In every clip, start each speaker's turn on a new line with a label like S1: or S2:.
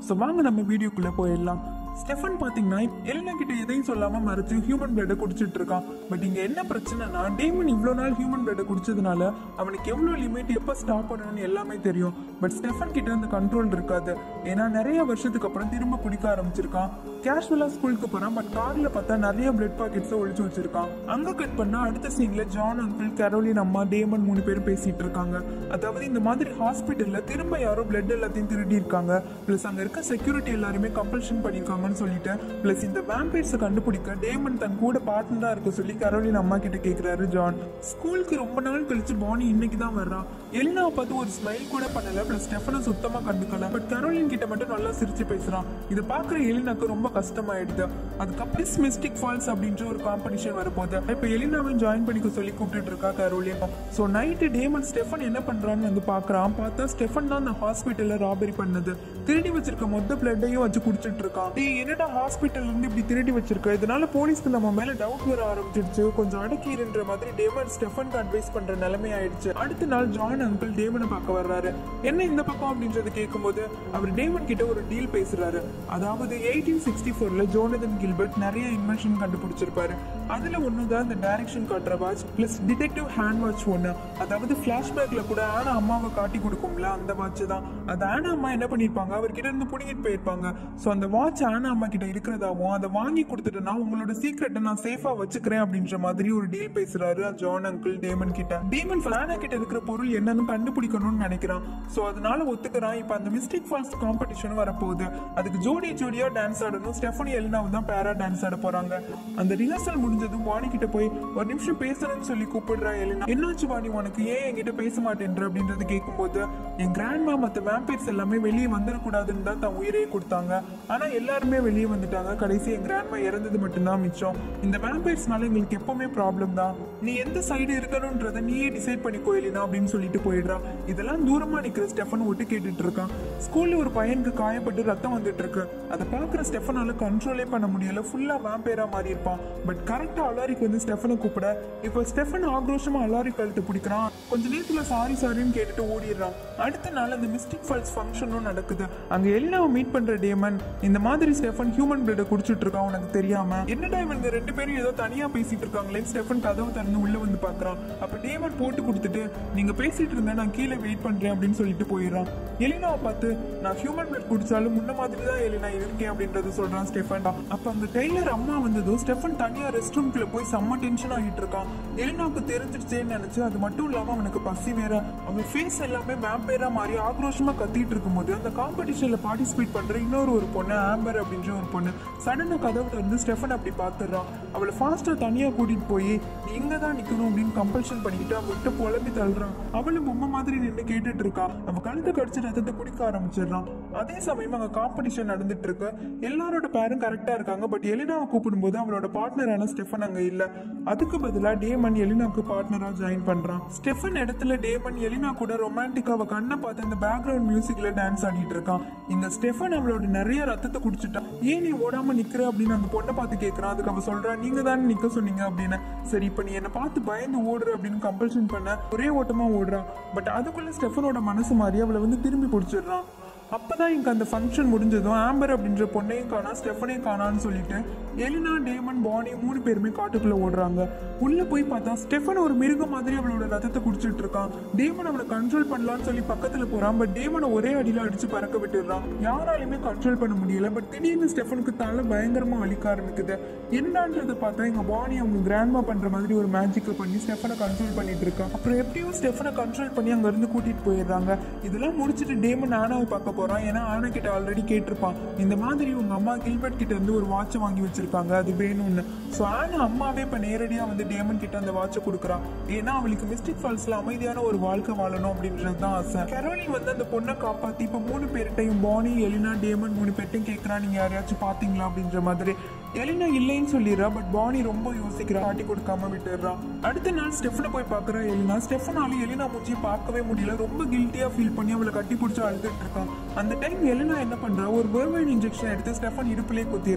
S1: so வாங்க நம்ம வீடியோக்குள்ள போயிடலாம் ஸ்டெஃபன் பாத்தீங்கன்னா எலினா கிட்ட எதையும் சொல்லாம மறைச்சு ஹியூமன் பிளட்டை குடிச்சிட்டு இருக்கான் பட் இங்க என்ன பிரச்சனைனா டேமன் இவ்வளவு நாள் ஹியூமன் பிளட்டை குடிச்சதுனால அவனுக்கு எவ்வளவு லிமிட் எப்ப ஸ்டாப் பண்ணணும்னு எல்லாமே தெரியும் பட் ஸ்டெஃபன் கிட்ட அந்த கண்ட்ரோல் இருக்காது ஏன்னா நிறைய வருஷத்துக்கு அப்புறம் திரும்ப குடிக்க ஆரம்பிச்சிருக்கான் கேஷுவலா ஸ்கூலுக்கு போறான் பட் கார்ல பார்த்தா நிறைய பிளட் பாக்கெட்ஸ் ஒழிச்சு வச்சிருக்கான் அங்க கட் பண்ணா அடுத்த சீன்ல ஜான் அங்கிள் கரோலின் அம்மா டேமன் மூணு பேரும் பேசிட்டு இருக்காங்க அதாவது இந்த மாதிரி ஹாஸ்பிட்டல்ல திரும்ப யாரோ பிளட் எல்லாத்தையும் திருடி இருக்காங்க பிளஸ் அங்க இருக்க செக்யூரிட்டி எல்லாருமே கம்பல்ஷன் பண்ணிருக்காங்கன்னு சொல்லிட்டு பிளஸ் இந்த வேம்பைட்ஸை கண்டுபிடிக்க டேமன் தன் கூட பார்ட்னரா இருக்க சொல்லி கரோலின் அம்மா கிட்ட கேக்குறாரு ஜான் ஸ்கூலுக்கு ரொம்ப நாள் கழிச்சு பானி இன்னைக்கு தான் வர்றான் எலினாவை பார்த்து ஒரு ஸ்மைல் கூட பண்ணல பிளஸ் ஸ்டெஃபனை சுத்தமா கண்டுக்கல பட் கரோலின் கிட்ட மட்டும் நல்லா சிரிச்சு பேசுறான் இதை பாக்குற எலினாக்கு ரொம்ப கஷ்டமாயிடுது அதுக்கப்புறம் மிஸ்டிக் ஃபால்ஸ் அப்படின்ற ஒரு காம்படிஷன் வரப்போகுது இப்ப எலினாவையும் ஜாயின் பண்ணிக்க சொல்லி கூப்பிட்டு இருக்கா Caroline so night Damon Stefan என்ன பண்றான்னு வந்து பாக்குறான் பார்த்தா ஸ்டெஃபன் தான் அந்த ஹாஸ்பிட்டல்ல ராபரி பண்ணது திருடி வச்சிருக்க மொத்த பிளட்டையும் வச்சு குடிச்சிட்டு இருக்கான் டேய் என்னடா ஹாஸ்பிட்டல்ல இருந்து இப்படி திருடி வச்சிருக்க இதனால போலீஸ்க்கு நம்ம மேல டவுட் வர ஆரம்பிச்சிருச்சு கொஞ்சம் அடக்கிடுன்ற மாதிரி டேமன் ஸ்டெஃபனுக்கு அட்வைஸ் பண்ற நிலைமை ஆயிடுச்சு அடுத்த நாள் ஜான் அங்கிள் டேமனை பார்க்க வர்றாரு என்ன இந்த பக்கம் அப்படின்றத கேட்கும்போது அவர் டேமன் கிட்ட ஒரு டீல் பேசுறாரு அதாவது எயிட்டீன் சிக்ஸ்டி ஃபோர்ல ஜோனதன் கில்பர்ட் நிறைய இன்வென்ஷன் கண்டுபிடிச்சிருப்பாரு அதுல ஒண்ணுதான் இந்த டைரக்ஷன் காட்டுற watch plus detective hand watch ஒண்ணு அதாவது பிளாஷ்பேக்ல கூட ஆனா அம்மாவை காட்டி கொடுக்கும்ல அந்த வாட்ச் தான் அது ஆனா அம்மா என்ன பண்ணிருப்பாங்க அவர்கிட்ட இருந்து புடிங்கிட்டு போயிருப்பாங்க சோ அந்த வாட்ச் ஆனா அம்மா கிட்ட இருக்கிறதாவும் அதை வாங்கி கொடுத்துட்டேன்னா உங்களோட சீக்ரெட்டை நான் சேஃபா வச்சுக்கிறேன் அப்படின்ற மாதிரி ஒரு டீல் பேசுறாரு ஜான் அங்கிள் டேமன் கிட்ட டேமன் ஆனா கிட்ட இருக்கிற பொருள் என்னன்னு கண்டுபிடிக்கணும்னு நினைக்கிறான் சோ அதனால ஒத்துக்கிறான் இப்ப அந்த மிஸ்டேக் ஃபால்ஸ் காம்படிஷன் வரப்போகுது அதுக்கு ஜோடி ஜோடியா டான்ஸ் ஆடணும் ஸ்டெஃபனி எல்னாவும் தான் பேரா டான்ஸ் ஆட போறாங்க அந்த ரிஹர்சல் முடிஞ்சதும் வாணி கிட்ட போய் ஒரு நிமிஷம் பேசணும்னு சொல்லி கூப்பிடுறா எலினா என்னாச்சு வாணி உனக்கு ஏன் என்கிட்ட பேச மாட்டேன்ற அப்படின்றது கேட்கும்போது என் கிராண்ட்மா மத்த வேம்பைர்ஸ் எல்லாமே வெளியே வந்துடக்கூடாதுன்னு தான் தன் உயிரே கொடுத்தாங்க ஆனா எல்லாருமே வெளியே வந்துட்டாங்க கடைசி என் கிராண்ட்மா இறந்தது மட்டும்தான் மிச்சம் இந்த வேம்பைர்ஸ்னால எங்களுக்கு எப்பவுமே ப்ராப்ளம் தான் நீ எந்த சைடு இருக்கணும்ன்றத நீயே டிசைட் பண்ணிக்கோ எலினா அப்படின்னு சொல்லிட்டு போயிடுறான் இதெல்லாம் தூரமா நிக்கிற ஸ்டெஃபன் ஒட்டு கேட்டுட்டு இருக்கான் ஸ்கூல்ல ஒரு பையனுக்கு காயப்பட்டு ரத்தம் வந்துட்டு இருக்கு அதை பாக்குற ஸ்டெஃபனால கண்ட்ரோலே பண்ண முடியல ஃபுல்லா வேம்பேரா மாறி இருப்பான் பட் கரெக்டா அலாரிக்கு வந்து ஸ்டெஃபனை கூப்பிட இப்போ ஸ்டெஃபன் ஆக்ரோஷமா அலாரி கழுத்து பிடிக்கிறான் கொஞ்ச நேரத்துல சாரி சாரின்னு கேட்டுட்டு ஓடிடுறான் அடுத்த நாள் அந்த மிஸ்டிக் ஃபால்ஸ் ஃபங்க்ஷனும் நடக்குது அங்க எலினாவை மீட் பண்ற டேமன் இந்த மாதிரி ஸ்டெஃபன் ஹியூமன் பிளட் குடிச்சிட்டு இருக்கான் உனக்கு தெரியாம என்னடா இவங்க ரெண்டு பேரும் ஏதோ தனியா பேசிட்டு இருக்காங்களே ஸ்டெஃபன் கதவு திறந்து உள்ள வந்து பாக்குறான் அப்ப டேமன் போட்டு கொடுத்துட்டு நீங்க பேசிட்டு இருந்தா நான் கீழே வெயிட் பண்றேன் அப்படின்னு சொல்லிட்டு போயிடுறான் எலினாவை பார்த்து நான் ஹியூமன் பிளட் குடிச்சாலும் முன்ன மாதிரி தான் எலினா இருக்கேன் அப்படின்றது சொல்றான் ஸ்டெஃபன் அப்ப அந்த டெய்லர் அம்மா வந்ததும் ஸ்டெஃபன் தனியா ரெஸ்ட் ரூம்குள்ள போய் செம்ம டென்ஷன் ஆகிட்டு இருக்கான் எலினாவுக்கு தெரிஞ்சிருச்சேன்னு நினைச்சு அது மட்டும் இல்லாம அவனுக்கு பசி வேற அவன் ஃபேஸ் எல்லாமே வேம்பேரா மாறி ஆக்ரோஷமா கத்திட்டு இருக்கும்போது அந்த காம்படிஷன்ல பார்ட்டிசிபேட் பண்ற இன்னொரு ஒரு பொண்ணு ஆம்பர் அப்படின்ற ஒரு பொண்ணு சடனா கதவு திறந்து ஸ்டெஃபன் அப்படி பாத்துறான் அவளை ஃபாஸ்டா தனியா கூட்டிட்டு போய் நீ இங்க தான் நிக்கணும் அப்படின்னு கம்பல்ஷன் பண்ணிக்கிட்டு அவன்கிட்ட புலம்பி தள்ளுறான் அவளும் பொம்மை மாதிரி நின்று கேட்டுட்டு இருக்கா அவன் கழுத்தை கடிச்சு ரத்தத்தை குடிக்க ஆரம்பிச்சிடுறான் அதே சமயம் அங்க காம்படிஷன் நடந்துட்டு இருக்கு எல்லாரோட பேரும் கரெக்டா இருக்காங்க பட் எலினாவை கூப்பிடும்போது அவளோட பார்ட்னரான ஸ்டெஃபன் அங்க இல்ல அதுக்கு பதிலா டேமன் எலினாவுக்கு பார்ட்னரா ஜாயின் பண்றான் ஸ்டெஃபன் இடத்துல டேமன் எலினா கூட ரொமான்டிக்கா அவ கண்ணை பார்த்து அந்த பேக்ரவுண்ட் மியூசிக்ல டான்ஸ் ஆடிட்டு இருக்கான் இங்க ஸ்டெஃபன் அவளோட நிறைய ரத்தத்தை குடிச்சிட்டான் ஏன் நீ ஓடாம நிக்கிற அப்படின்னு அந்த பொண்ணை பார்த்து கேக்குறான் அதுக்கு அவ சொல்றா நீங்க தானே நிக்க சொன்னீங்க அப்படின்னு சரி இப்ப நீ என்ன பார்த்து பயந்து ஓடுற அப்படின்னு கம்பல்ஷன் பண்ண ஒரே ஓட்டமா ஓடுறான் பட் அதுக்குள்ள ஸ்டெஃபனோட மனசு மாறி அவளை வந்து திரும்பி பிடிச்சிடுறான் அப்பதான் எனக்கு அந்த ஃபங்க்ஷன் முடிஞ்சதும் ஆம்பர் அப்படின்ற பொண்ணையும் காணா ஸ்டெஃபனையும் காணான்னு சொல்லிட்டு எலினா டேமன் பானி மூணு பேருமே காட்டுக்குள்ள ஓடுறாங்க உள்ள போய் பார்த்தா ஸ்டெஃபன் ஒரு மிருகம் மாதிரி அவளோட ரத்தத்தை குடிச்சிட்டு இருக்கான் டேமன் அவனை கண்ட்ரோல் பண்ணலாம்னு சொல்லி பக்கத்துல போறான் பட் டேமனை ஒரே அடியில அடிச்சு பறக்க விட்டுடுறான் யாராலையுமே கண்ட்ரோல் பண்ண முடியல பட் திடீர்னு ஸ்டெஃபனுக்கு தலை பயங்கரமா வலிக்க ஆரம்பிக்குது என்னன்றத பார்த்தா எங்க பானி அவங்க கிராண்ட்மா பண்ற மாதிரி ஒரு மேஜிக்கை பண்ணி ஸ்டெஃபனை கண்ட்ரோல் பண்ணிட்டு இருக்கான் அப்புறம் எப்படியும் ஸ்டெஃபனை கண்ட்ரோல் பண்ணி அங்க இருந்து கூட்டிட்டு போயிடுறாங்க இதெல்லாம் முடிச்சிட்டு டேமன் ஆனாவை பார்க்க போறான் ஏன்னா ஆனா கிட்ட ஆல்ரெடி கேட்டிருப்பான் இந்த மாதிரி உங்க அம்மா கில்பர்ட் கிட்ட இருந்து ஒரு வாட்ச் வாங்கி வச்சிருக்காங்க அது வேணும்னு ஸோ ஆனா அம்மாவே இப்ப நேரடியா வந்து டேமன் கிட்ட அந்த வாட்சை கொடுக்குறான் ஏன்னா அவளுக்கு மிஸ்டிக் ஃபால்ஸ்ல அமைதியான ஒரு வாழ்க்கை வாழணும் அப்படின்றது தான் ஆசை கரோலின் வந்து அந்த பொண்ணை காப்பாத்தி இப்ப மூணு பேர்கிட்டையும் பானி எலினா டேமன் மூணு பேர்ட்டையும் கேட்கறான் நீங்க யாரையாச்சும் பாத்தீங்களா அப்படின்ற மாதிரி எலினா இல்லைன்னு சொல்லிடுறா பட் பானி ரொம்ப யோசிக்கிறா காட்டி கொடுக்காம விட்டுடுறான் அடுத்த நாள் ஸ்டெஃபனை போய் பாக்குறா எலினா ஸ்டெஃபனால எலினா மூச்சியை பார்க்கவே முடியல ரொம்ப கில்ட்டியா ஃபீல் பண்ணி அவளை கட்டி பிடிச்சி அழுதுட்டு இருக்கான் அந்த டைம் எலினா என்ன பண்றா ஒரு வெர்வைன் இன்ஜெக்ஷன் எடுத்து ஸ்டெஃபன் இடுப்புலயே குத்திடுறான்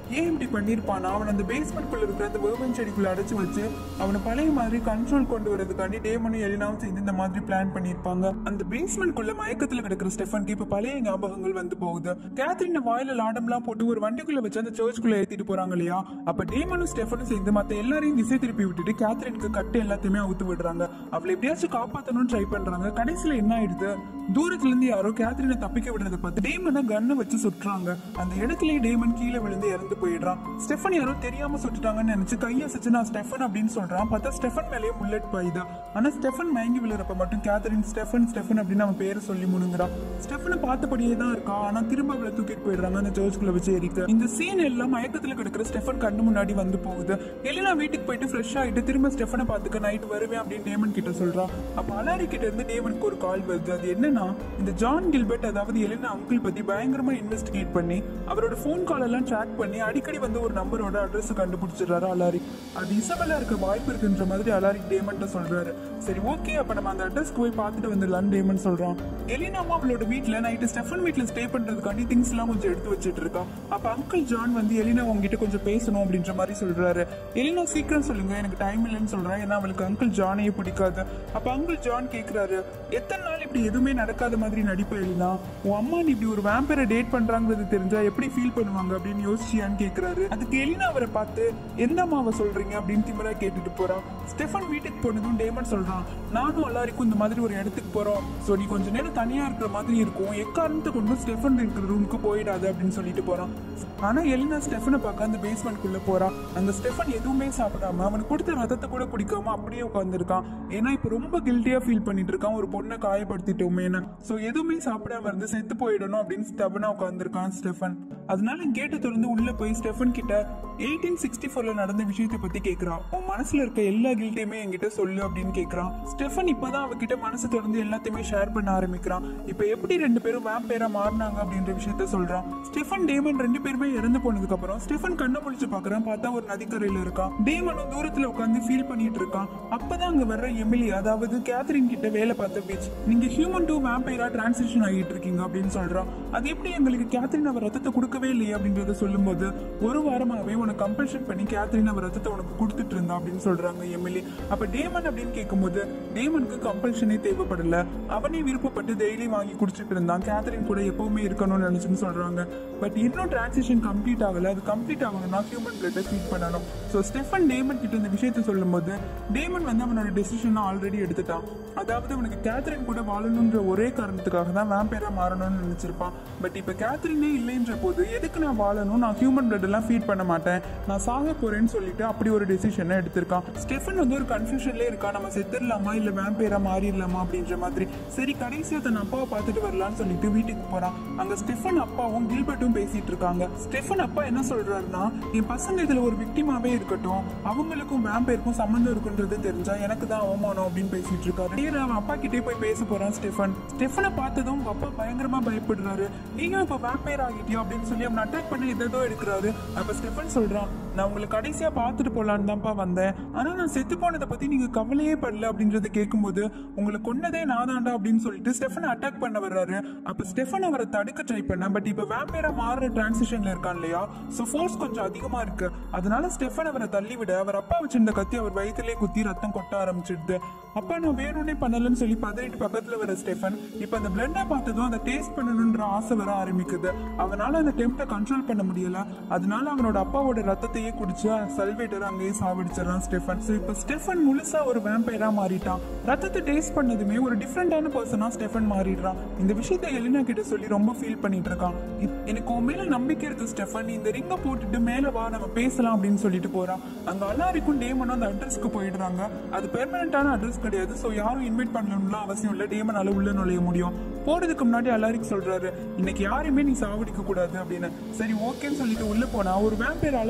S1: ஏன் இப்படி பண்ணிருப்பானா அவன் அந்த பேஸ்மெண்ட் குள்ள இருக்கிற அந்த வேர்மன் செடிக்குள்ள அடைச்சு வச்சு அவனை பழைய மாதிரி கண்ட்ரோல் கொண்டு வரதுக்காண்டி டேமனும் எலினாவும் சேர்ந்து இந்த மாதிரி பிளான் பண்ணிருப்பாங்க அந்த பேஸ்மெண்ட் குள்ள மயக்கத்துல கிடக்கிற ஸ்டெஃபனுக்கு இப்ப பழைய ஞாபகங்கள் வந்து போகுது கேத்ரின் வாயில லாடம்லாம் போட்டு ஒரு வண்டிக்குள்ள வச்சு அந்த சர்ச்சுக்குள்ள ஏத்திட்டு போறாங்க இல்லையா அப்ப டேமனும் ஸ்டெஃபனும் சேர்ந்து மத்த எல்லாரையும் திசை திருப்பி விட்டுட்டு கேத்ரினுக்கு கட்டு எல்லாத்தையுமே அவுத்து விடுறாங்க அவளை எப்படியாச்சும் காப்பாத்தணும்னு ட்ரை பண்றாங்க கடைசியில என்ன ஆயிடுது தூரத்துல இருந்து யாரோ கேத்ரினை தப்பிக்க விடுறத பார்த்து டேமனை கண்ணை வச்சு சுட்டுறாங்க அந்த இடத்துலயே டேமன் கீழே விழுந்து இறந்து போயிடுறான் ஸ்டெஃபன் யாரோ தெரியாம சுட்டுட்டாங்கன்னு நினைச்சு கையசைச்சு நான் ஸ்டெஃபன் அப்படின்னு சொல்றான் பார்த்தா ஸ்டெஃபன் மேலேயே புல்லட் பாயுது ஆனா ஸ்டெஃபன் மயங்கி விழுறப்ப மட்டும் கேத்ரின் ஸ்டெஃபன் ஸ்டெஃபன் அப்படின்னு அவன் பேரை சொல்லி முணுங்குறான் ஸ்டெஃபனை பார்த்தபடியே தான் இருக்கா ஆனா திரும்ப அவளை தூக்கிட்டு போயிடுறாங்க அந்த சர்ச்சுக்குள்ள வச்சு எரிக்க இந்த சீன் எல்லாம் மயக்கத்துல கிடக்கிற ஸ்டெஃபன் கண்ணு முன்னாடி வந்து போகுது எலினா வீட்டுக்கு போயிட்டு ஃப்ரெஷ் ஆயிட்டு திரும்ப ஸ்டெஃபனை பார்த்துக்க நைட் வருவேன் அப்படின்னு டேமன் கிட்ட சொல்றான் அப்ப அலாரி கிட்ட இருந்து டேமனுக்கு ஒரு கால் வருது அது என்னன்னா இந்த ஜான் கில்பர்ட் அதாவது எலினா அங்கிள் பத்தி பயங்கரமா இன்வெஸ்டிகேட் பண்ணி அவரோட ஃபோன் கால் எல்லாம் ட்ராக் பண்ணி அடிக்கடி வந்து ஒரு நம்பரோட அட்ரஸ் கண்டுபிடிச்சிடுறாரு அலாரி அது இசபெல்லா இருக்க வாய்ப்பு இருக்குன்ற மாதிரி அலாரி டேமன்ட்ட சொல்றாரு சரி ஓகே அப்ப நம்ம அந்த அட்ரஸ்க்கு போய் பார்த்துட்டு வந்துடலாம்னு டேமன் சொல்றான் எலினாவும் அவளோட வீட்ல நைட்டு ஸ்டெஃபன் வீட்ல ஸ்டே பண்றதுக்காண்டி திங்ஸ் எல்லாம் கொஞ்சம் எடுத்து வச்சிட்டு இருக்கா அப்ப அங்கிள் ஜான் வந்து எலினா உங்ககிட்ட கொஞ்சம் பேசணும் அப்படின்ற மாதிரி சொல்றாரு எலினா சீக்கிரம் சொல்லுங்க எனக்கு டைம் இல்லைன்னு சொல்றேன் ஏன்னா அவளுக்கு அங்கிள் ஜானையே பிடிக்காது அப்ப அங்கிள் ஜான் கேக்குறாரு எத்தனை நாள் இப்படி எதுவுமே நடக்காத மாதிரி நடிப்பு எலினா உன் அம்மா நீ இப்படி ஒரு வேம்பரை டேட் பண்றாங்கிறது தெரிஞ்சா எப்படி ஃபீல் பண்ணுவாங்க அப்படின்னு யோசிச்சியான்னு கேக்குறாரு அதுக்கு எலினா அவரை பார்த்து எந்த அம்மாவை சொல்றீங்க அப்படின்னு திமிரா கேட்டுட்டு போறான் ஸ்டெஃபன் வீட்டுக்கு போனதும் டேமன் சொல்றான் நானும் எல்லாருக்கும் இந்த மாதிரி ஒரு இடத்துக்கு போறோம் சோ நீ கொஞ்ச நேரம் தனியா இருக்கிற மாதிரி இருக்கும் எக்காரணத்தை கொண்டு ஸ்டெஃபன் இருக்கிற ரூமுக்கு போயிடாது அப்படின்னு சொல்லிட்டு போறான் ஆனா எலினா ஸ்டெஃபனை பார்க்க அந்த பேஸ்மெண்ட் குள்ள போறான் அந்த ஸ்டெஃபன் எதுவுமே சாப்பிடாம அவனுக்கு கொடுத்த ரத்தத்தை கூட குடிக்காம அப்படியே உட்காந்துருக்கான் ஏன்னா இப்ப ரொம்ப கில்ட்டியா ஃபீல் பண்ணிட்டு இருக்கான் ஒரு பொண்ணை காயப்படுத்திட்டோமேனு சோ எதுவுமே சாப்பிடாம இருந்து செத்து போயிடணும் அப்படின்னு ஸ்டெஃபனா உட்காந்துருக்கான் ஸ்டெஃபன் அதனால கேட்டை திறந்து உள்ள போய் ஸ்டெஃபன் கிட்ட எயிட்டீன் சிக்ஸ்டி ஃபோர்ல நடந்த விஷயத்தை பத்தி கேக்குறான் உன் மனசுல இருக்க எல்லா கில்ட்டையுமே என்கிட்ட சொல்லு அப்படின்னு கேக்குறான் ஸ்டெஃபன் இப்பதான் அவகிட்ட மனசு திறந்து எல்லாத்தையுமே ஷேர் பண்ண ஆரம்பிக்கிறான் இப்ப எப்படி ரெண்டு பேரும் வேம்பேரா மாறினாங்க அப்படின்ற விஷயத்த சொல்றான் ஸ்டெஃபன் டேமன் ரெண்டு பேருமே இறந்து போனதுக்கு அப்புறம் ஸ்டெஃபன் கண்ணை முழிச்சு பாக்குறான் பார்த்தா ஒரு நதிக்கரையில இருக்கான் டேமனும் தூரத்துல உட்காந்து ஃபீல் பண்ணிட்டு இருக்கான் அப்பதான் அங்க வர்ற எமிலி அதாவது கேத்ரின் கிட்ட வேலை பார்த்த பீச் நீங்க ஹியூமன் டு வேம்பைரா டிரான்சிஷன் ஆகிட்டு இருக்கீங்க அப்படின்னு சொல்றான் அது எப்படி எங்களுக்கு கேத்ரின் அவர் ரத்தத்தை கொடுக்கவே இல்லையே அப்படின்றத சொல்லும்போது ஒரு வாரமாவே உனக்கு கம்பல்ஷன் பண்ணி கேத்ரின் அவர் ரத்தத்தை உனக்கு கொடுத்துட்டு இருந்தா அப்படின்னு சொல்றாங்க எமிலி அப்ப டேமன் அப்படின்னு கேட்கும்போது டேமனுக்கு கம்பல்ஷனே தேவைப்படல அவனே விருப்பப்பட்டு டெய்லி வாங்கி குடிச்சிட்டு இருந்தான் கேத்ரின் கூட எப்பவுமே இருக்கணும்னு நினைச்சுன்னு சொல்றாங்க பட் இன்னும் டிரான்சிஷன் கம்ப்ளீட் ஆகல அது கம்ப்ளீட் ஆகணும்னா ஹியூமன் பிளட்டை ஃபீட் பண்ணணும் ஸோ ஸ்டெஃபன் டேமன் கிட்ட இந்த விஷயத்த சொல்லும்போது டேமன் வந்து அவனோட டெசிஷனை ஆல்ரெடி எடுத்துட்டான் அதாவது அவனுக்கு கேத்ரின் கூட வாழணுன்ற ஒரே காரணத்துக்காக தான் வேம்பேரா மாறணும்னு நினைச்சிருப்பான் பட் இப்ப கேத்ரினே இல்லைன்ற போது எதுக்கு நான் வாழணும் நான் ஹியூமன் பிளட் எல்லாம் ஃபீட் பண்ண மாட்டேன் நான் சாக போறேன்னு சொல்லிட்டு அப்படி ஒரு டெசிஷனை எடுத்திருக்கான் ஸ்டெஃபன் வந்து ஒரு கன்ஃபியூஷன்ல இருக்கா நம்ம செத்துடலாமா இல்ல வேம்பேரா மாறிடலாமா அப்படின்ற மாதிரி சரி கடைசியா தன் அப்பாவை பார்த்துட்டு வரலாம்னு சொல்லிட்டு வீட்டுக்கு போறான் அங்க ஸ்டெஃபன் அப்பாவும் கில்பர்ட்டும் பேசிட்டு இருக்காங்க ஸ்டெஃபன் அப்பா என்ன சொல்றாருன்னா என் பசங்க இதுல ஒரு விக்டிமாவே இருக்கட்டும் அவங்களுக்கும் வேம்பேருக்கும் சம்மந்தம் இருக்குன்றது தெரிஞ்சா எனக்கு தான் அவமானம் அப்படின்னு பேசிட்டு இருக்காரு நேரா அவன் அப்பா கிட்டே போய் பேச போறான் ஸ்டெஃபன் ஸ்டெஃபனை பார்த்ததும் உங்க அப்பா பயங்கரமா பயப்படுறாரு நீங்க இப்ப வேம்பேர் ஆகிட்டியோ அப்படின்னு சொல்லி அவன் அட்டாக் பண்ணி எதோ எடுக்கிறாரு அப்ப ஸ்டெஃபன் சொல்றான் நான் உங்களை கடைசியா பார்த்துட்டு போலான்னு தான்ப்பா வந்தேன் ஆனா நான் செத்து போனதை பத்தி நீங்க கவலையே படல அப்படின்றத கேட்கும்போது உங்களை கொன்னதே நான் தாண்டா அப்படின்னு சொல்லிட்டு ஸ்டெஃபனை அட்டாக் பண்ண வர்றாரு அப்ப ஸ்டெஃபன் அவரை தடுக்க ட்ரை பண்ண பட் இப்ப வேம்பேரா மாறுற டிரான்சிஷன்ல இருக்கான் இல்லையா சோ ஃபோர்ஸ் கொஞ்சம் அதிகமா இருக்கு அதனால ஸ்டெஃபன் அவரை தள்ளி விட அவர் அப்பா வச்சிருந்த கத்தி அவர் வயிற்றிலே குத்தி ரத்தம் கொட்ட ஆரம்பிச்சிடுது அப்பா நான் வேணும்னே பண்ணலன்னு சொல்லி பதறிட்டு பக்கத்துல வர ஸ்டெஃபன் இப்ப அந்த பிளட்டை பார்த்ததும் அதை டேஸ்ட் பண்ணணும்ன்ற ஆசை வர ஆரம்பிக்குது அவனால அந்த டெம்ப்டை கண்ட்ரோல் பண்ண முடியல அதனால அவனோட அப்பாவோட ரத்தத்தையே குடிச்சு சல்வேட்டர் அங்கேயே சாவடிச்சிடறான் ஸ்டெஃபன் ஸோ இப்போ ஸ்டெஃபன் முழுசா ஒரு வேம்பையரா மாறிட்டான் ரத்தத்தை டேஸ்ட் பண்ணதுமே ஒரு டிஃப்ரெண்டான பர்சனா ஸ்டெஃபன் மாறிடுறான் இந்த விஷயத்தை எலினா கிட்ட சொல்லி ரொம்ப ஃபீல் பண்ணிட்டு இருக்கான் இப்- எனக்கு உன் மேல நம்பிக்கை இருக்கு ஸ்டெஃபன் நீ இந்த ரிங்கை போட்டுட்டு மேல வா நம்ம பேசலாம் அப்படின்னு சொல்லிட்டு போறான் அங்க அல்லாரிக்கும் டேமனும் அந்த அட்ரஸ்க்கு போயிடுறாங்க அது பெர்மனண்டான அட்ரஸ் கிடையாது ஸோ யாரும் இன்வைட் பண்ணணும்லாம் அவசியம் இல்லை டேமனால உள்ள நுழைய முடியும் போறதுக்கு முன்னாடி அலாரிக் சொல்றாரு இன்னைக்கு யாரையுமே நீ சாவடிக்க கூடாது அப்படின்னு சரி ஓகேன்னு சொல்லிட்டு உள்ள போனா ஒரு வேம்பேர் அலாரிக்க வந்து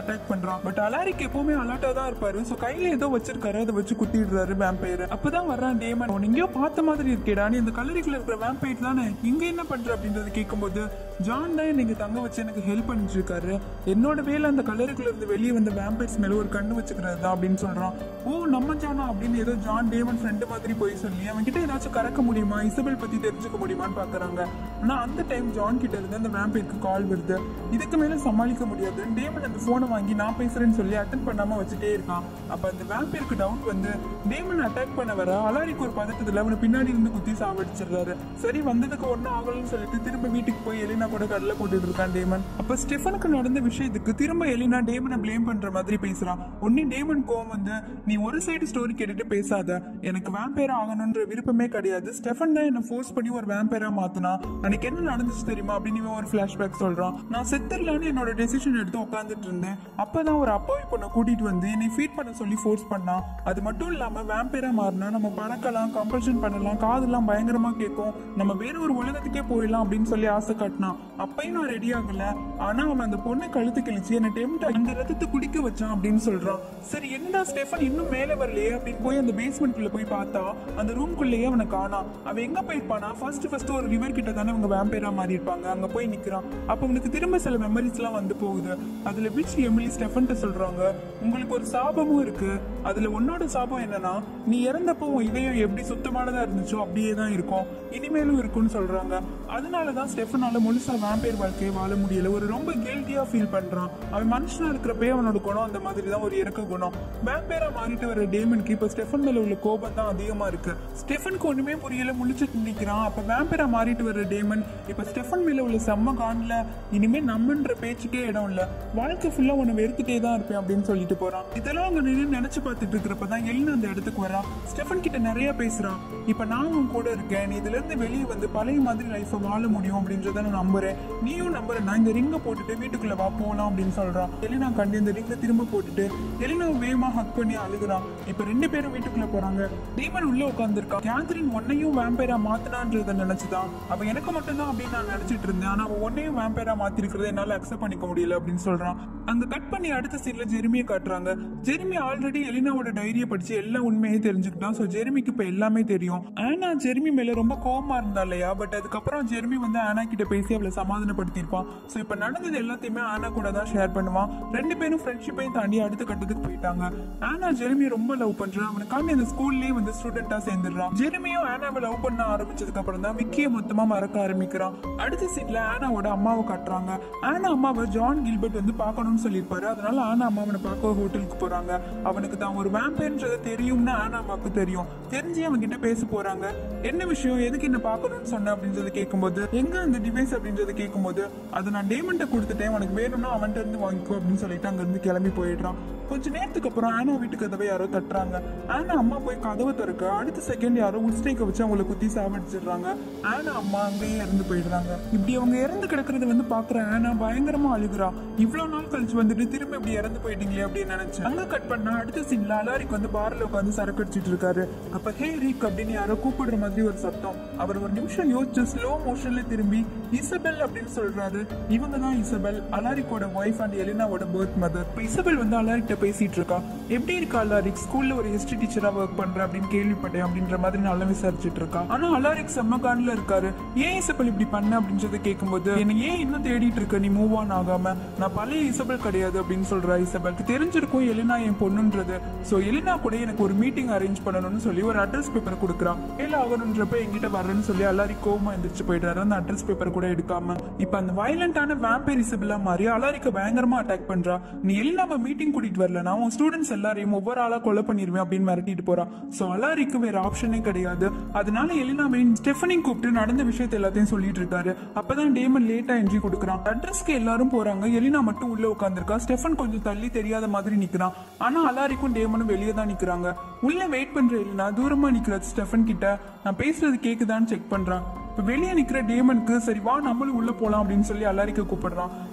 S1: அட்டாக் பண்றான் பட் அலாரிக் எப்பவுமே அலர்ட்டா தான் இருப்பாரு சோ கையில ஏதோ வச்சிருக்காரு அதை வச்சு குத்திடுறாரு வேம்பையர் அப்பதான் வர்றான் டேமன் உன் எங்கேயோ பார்த்த மாதிரி இருக்கேடா நீ இந்த கல்லறைக்குள்ள இருக்கிற வேம்பையர் தானே இங்க என்ன பண்ற அப்படின்றத கேட்கும்போது ஜான் தான் நீங்க தங்க வச்சு எனக்கு ஹெல்ப் பண்ணிட்டு இருக்காரு என்னோட வேலை அந்த கல்லறைக்குள்ள இருந்து வெளியே வந்த வேம்பையர்ஸ் மேல ஒரு கண்ணு வச்சுக்கிறது தான் அப்படின்னு சொல்றான் ஓ நம்ம ஜானா அப்படின்னு ஏதோ ஜான் டேமன் ஃப்ரெண்டு மாதிரி போய் சொல்லி அவன் கிட்ட ஏதாச்சும் கறக்க முடியுமா இசபெல் பத்தி தெரிஞ்சுக்க முடியுமான்னு பாக்குறாங்க ஆனா அந்த டைம் ஜான் கிட்ட இருந்து அந்த வேம்பையருக்கு கால் வருது இதுக்கு மேல சமாளிக்க முடியாது டேமன் அந்த போனை வாங்கி நான் பேசுறேன்னு சொல்லி அட்டன் பண்ணாம வச்சுட்டே இருக்கான் அப்ப அந்த வேம்பையருக்கு டவுட் வந்து டேமன் அட்டாக் பண்ண வர அலாரிக்கு ஒரு பதட்டத்துல அவனை பின்னாடி இருந்து குத்தி சாவடிச்சிடுறாரு சரி வந்ததுக்கு ஒன்னும் ஆகலன்னு சொல்லிட்டு திரும்ப வீட்டுக்கு போய் எலினா கூட கடலை போட்டுட்டு இருக்கான் டேமன் அப்ப ஸ்டெஃபனுக்கு நடந்த விஷயத்துக்கு திரும்ப எலினா டேமனை ப்ளேம் பண்ற மாதிரி பேசுறான் உடனே டேமன் கோவம் வந்து நீ ஒரு சைடு ஸ்டோரி கேட்டுட்டு பேசாத எனக்கு வேம்பேரா ஆகணும்ன்ற விருப்பமே கிடையாது ஸ்டெஃபன் தான் என்ன ஃபோர்ஸ் பண்ணி ஒரு வேம்பேரா மாத்தினா அன்னைக்கு என்ன நடந்துச்சு தெரியுமா அப்படின்னு இவன் ஒரு ஃபிளாஷ்பேக் சொல்றான் நான் செத்துடலான்னு என்னோட டெசிஷன் எடுத்து உட்காந்துட்டு இருந்தேன் அப்பதான் ஒரு அப்பாவி பொண்ணை கூட்டிட்டு வந்து என்னை ஃபீட் பண்ண சொல்லி ஃபோர்ஸ் பண்ணான் அது மட்டும் இல்லாம வேம்பேரா மாறினா நம்ம பறக்கலாம் கம்பல்ஷன் பண்ணலாம் காதெல்லாம் பயங்கரமா கேட்கும் நம்ம வேற ஒரு உலகத்துக்கே போயிடலாம் அப்படின்னு சொல்லி ஆசை காட்டினான் அப்பயும் நான் ரெடி ஆகல ஆனா அவன் அந்த பொண்ணை கழுத்து கிழிச்சு என்ன டெம்ட் அந்த ரத்தத்தை குடிக்க வச்சான் அப்படின்னு சொல்றான் சரி என்னடா ஸ்டெஃபன் இன்னும் மேலே வரலையே அப்படின்னு போய் அந்த பேஸ்மெண்ட்குள்ள போய் பார்த்தா அந்த ரூம்குள்ளேயே அவனை காணாம் அவன் எங்க போயிருப்பானா ஃபர்ஸ்ட் ஃபர்ஸ்ட் ஒரு ரிவர் கிட்ட தானே அவங்க வேம்பேரா மாறி இருப்பாங்க அங்க போய் நிக்கிறான் அப்ப அவனுக்கு திரும்ப சில மெமரிஸ் எல்லாம் வந்து போகுது அதுல விச் எமிலி ஸ்டெஃபன் சொல்றாங்க உங்களுக்கு ஒரு சாபமும் இருக்கு அதுல உன்னோட சாபம் என்னன்னா நீ இறந்தப்போ உன் இதயம் எப்படி சுத்தமானதா இருந்துச்சோ அப்படியே தான் இருக்கும் இனிமேலும் இருக்கும்னு சொல்றாங்க அதனாலதான் ஸ்டெஃபனால முழுசா வேம்பேர் வாழ்க்கையை வாழ முடியல ஒரு ரொம்ப கில்ட்டியா ஃபீல் பண்றான் அவன் மனுஷனா இருக்கிறப்பே அவனோட குணம் அந்த மாதிரி தான் ஒரு இறக்க குணம் வேம்பேரா மாறிட்டு வர டேமனுக்கு இப்ப ஸ்டெஃபன் மேல உள்ள கோபம் தான் அதிகமா இருக்கு ஸ்டெஃபனுக்கு ஒண்ணுமே புரியல முழிச்சிட்டு நிக்கிறான் அப்ப வேம்பேரா மாறிட்டு வர டேமன் இப்ப ஸ்டெஃபன் மேல உள்ள செம்ம கான்ல இனிமே நம்மன்ற பேச்சுக்கே இடம் இல்ல வாழ்க்கை ஃபுல்லா உன்னை வெறுத்துட்டே தான் இருப்பேன் அப்படின்னு சொல்லிட்டு போறான் இதெல்லாம் அங்க நின்று நினைச்சு பார்த்துட்டு இருக்கிறப்ப தான் எலினா அந்த இடத்துக்கு வரான் ஸ்டெஃபன் கிட்ட நிறைய பேசுறான் இப்ப நான் உன் கூட இருக்கேன் நீ இதுல இருந்து வெளியே வந்து பழைய மாதிரி லைஃப வாழ முடியும் அப்படின்றத நான் நம்புறேன் நீயும் நம்புறேன் நான் இந்த ரிங்க போட்டுட்டு வீட்டுக்குள்ள வா போலாம் அப்படின்னு சொல்றான் எலினா கண்டு இந்த ரிங்க திரும்ப போட்டுட்டு எலினா வேகமா ஹக் பண்ணி அழுகுறான் இப்ப ரெண்டு பேரும் வீட்டுக்குள்ள போறாங்க டீமன் உள்ள உட்காந்துருக்கான் கேத்ரின் ஒன்னையும் வேம்பேரா மாத்தினான்றத நினைச்சுதான் அவ எனக்கு மட்டும்தான் அப்படின்னு நான் நினைச்சிட்டு இருந்தேன் ஆனா அவ ஒன்னையும் வேம்பேரா மாத்திருக்கிறத என்னால அக்செப்ட் பண்ணிக்க முடியல அப்படின்னு சொல்றான் அங்க கட் பண்ணி அடுத்த சீன்ல ஜெரிமியை காட்டுறாங்க ஜெரிமி ஆல்ரெடி எலினாவோட டைரியை படிச்சு எல்லா உண்மையும் தெரிஞ்சுக்கிட்டான் சோ ஜெரிமிக்கு இப்ப எல்லாமே தெரியும் ஆனா ஜெரிமி மேல ரொம்ப கோவமா இருந்தா இல்லையா பட் அதுக்கப்புறம் ஜெரிமி வந்து ஆனா கிட்ட பேசி அவளை சமாதானப்படுத்தியிருப்பான் சோ இப்ப நடந்தது எல்லாத்தையுமே ஆனா கூட தான் ஷேர் பண்ணுவான் ரெண்டு பேரும் ஃப்ரெண்ட்ஷிப்பையும் தாண்டி அடுத்த கட்டத்துக்கு போயிட்டாங்க ஆனா ஜெரிமி ரொம்ப லவ் பண்றான் அவனுக்காண்டி அந்த ஸ்கூல்லயே வந்து ஸ்டூடெண்டா சேர்ந்துடுறான் ஜெரிமியும் ஆனாவை லவ் பண்ண ஆரம்பிச்சதுக்கு அப்புறம் தான் விக்கிய மொத்தமா மறக்க ஆரம்பிக்கிறான் அடுத்த சீட்ல ஆனாவோட அம்மாவை காட்டுறாங்க ஆனா அம்மாவை ஜான் கில்பர்ட் வந்து பார்க்கணும்னு சொல்லியிருப்பாரு அதனால ஆனா அம்மா அவனை பார்க்க ஹோட்டலுக்கு போறாங்க அவனுக்கு தான் ஒரு வேம்பேன்றது தெரியும்னு ஆனா அம்மாவுக்கு தெரியும் தெரிஞ்சு அவன் கிட்ட பேச போறாங்க என்ன விஷயம் எதுக்கு என்ன பார்க்கணும்னு சொன்ன அப்படின்றத கேட்கும்போது எங்க அந்த டிவைஸ் அப்படின்றத கேட்கும்போது அதை நான் டேமண்ட்டை கொடுத்துட்டேன் உனக்கு வேணும்னா அவன்கிட்ட இருந்து வாங்கிக்கோ அப்படின்னு சொல்லிட்டு அங்க இருந்து கிளம்பி போயிடுறான் கொஞ்ச நேரத்துக்கு அப்புறம் ஆனா வீட்டு கதவை யாரோ தட்டுறாங்க ஆனா அம்மா போய் கதவை திறக்க அடுத்த செகண்ட் யாரோ உஸ்டேக்க வச்சு அவங்களை குத்தி சாவடிச்சிடுறாங்க ஆனா அம்மா அங்கேயே இறந்து போயிடுறாங்க இப்படி அவங்க இறந்து கிடக்குறத வந்து பாக்குற ஆனா பயங்கரமா அழுகுறா இவ்வளவு நாள் கழிச்சு வந்துட்டு திரும்ப இப்படி இறந்து போயிட்டீங்களே அப்படின்னு நினைச்சேன் அங்க கட் பண்ணா அடுத்த சீன்ல அலாரிக்கு வந்து பார்ல உட்காந்து சரக்கு அடிச்சிட்டு இருக்காரு அப்ப ஹே ரீக் அப்படின்னு யாரோ கூப்பிடுற மாதிரி ஒரு சத்தம் அவர் ஒரு நிமிஷம் யோசிச்சு ஸ்லோ மோஷன்ல திரும்பி இசபெல் அப்படின்னு சொல்றாரு இவங்க தான் இசபெல் அலாரிக்கோட ஒய்ஃப் அண்ட் எலினாவோட பர்த் மதர் இப்ப இசபெல் வந்து அலாரிக்கிட்ட பேசிட்டு இருக்கா எப்படி இருக்கா அலாரிக் ஸ்கூல்ல ஒரு ஹிஸ்டரி டீச்சரா ஒர்க் பண்ற அப்படின்னு கேள்விப்பட்டேன் அப்படின்ற மாதிரி நல்லா விசாரிச்சுட்டு இருக்கா ஆனா அலாரிக் செம்ம கான்ல இருக்காரு ஏன் இசபெல் இப்படி பண்ண அப்படின்றத கேட்கும்போது என்ன ஏன் இன்னும் தேடிட்டு இருக்க நீ மூவ் ஆன் ஆகாம நான் பழைய இசபெல் கிடையாது அப்படின்னு சொல்றா இசபெல்க்கு தெரிஞ்சிருக்கும் எலினா என் பொண்ணுன்றது சோ எலினா கூட எனக்கு ஒரு மீட்டிங் அரேஞ்ச் பண்ணணும்னு சொல்லி ஒரு அட்ரஸ் பேப்பர் கொடுக்குறான் ஏல ஆகணுன்றப்ப என்கிட்ட வரேன்னு சொல்லி அலாரி கோவமா எந்திரிச்சு போயிட்டாரு அந்த அட்ரஸ் பேப்பர் கூட எடுக்காம இப்ப அந்த வயலண்டான வேம்பேர் இசபெல்லா மாதிரி அலாரிக்க பயங்கரமா அட்டாக் பண்றா நீ எலினாவை மீட்டிங் கூட்டிட்டு வரலனா உன் ஸ்டூடெண்ட்ஸ் எல்லாரையும் ஒவ்வொரு ஆளா கொலை பண்ணிருவேன் அப்படின்னு மிரட்டிட்டு போறான் சோ அலாரிக்கு வேற ஆப்ஷனே கிடையாது அதனால எலினாவை ஸ்டெஃபனி கூப்பிட்டு நடந்த விஷயத்தை எல்லாத்தையும் சொல்லிட்டு இருக்காரு அப்பதான் டேமன் லேட்டா என்ட்ரி கொடுக்குறான் அட்ரஸ்க்கு எல்லாரும் போறாங்க எலினா மட்டும் உள்ள உட்காந்துருக்கா ஸ்டெஃபன் கொஞ்சம் தள்ளி தெரியாத மாதிரி நிக்கிறான் ஆனா அலாரிக்கும் டேமனும் வெளியே தான் நிக்கிறாங்க உள்ள வெயிட் பண்ற எலினா தூரமா நிக்கிற ஸ்டெஃபன் கிட்ட நான் பேசுறது கேக்குதான்னு செக் பண்றான் இப்ப வெளியே நிக்கிற டேமனுக்கு சரி வா நம்மளும் உள்ள போலாம் அப்படின்னு சொல்லி அலாரிக்க கூப்பிடுறான்